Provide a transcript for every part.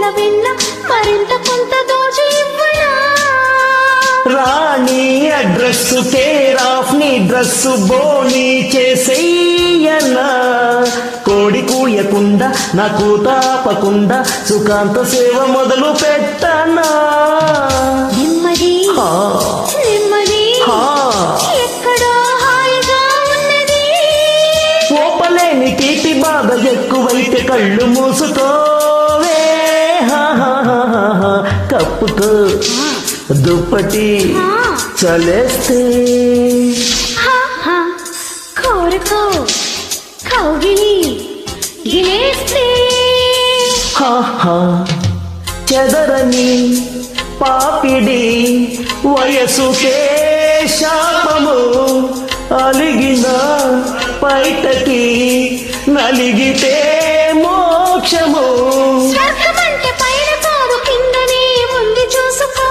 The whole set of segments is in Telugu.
పూల వెన్న మరింత కొంత దోచి ఇవ్వనా రాణి అడ్రస్ కేర్ ఆఫ్ నీ డ్రెస్ బోని చేసేయనా కోడి కూయకుండా నాకు తాపకుండా సుఖాంత సేవ మొదలు పెట్టనా నెమ్మది ఆ, నెమ్మది ఆ. ఎక్కడో హాయిగా ఉన్నది ఓపలేని తీపి బాధ ఎక్కువైతే కళ్ళు మూసుకోవే హా, హా, హా, హా, హా. కప్పుకో దుప్పటి ఆ, చలేస్తే హా, హా. కోరుకో కౌగిలి గిలేస్తే హా, హా. చెదరని పాపిడి వయసుకే శాపము అలిగిన పైటకి నలిగితే మోక్షము స్వర్గమంటే పైన కాదు కిందనే ఉంది చూసుకో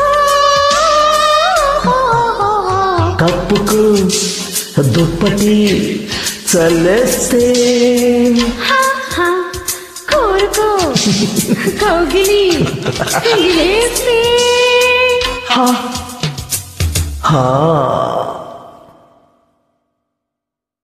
కప్పుకు దుప్పటి చల్లేస్తే హా, హా. కోరుకో కౌగిలి గిలేస్తే హా హా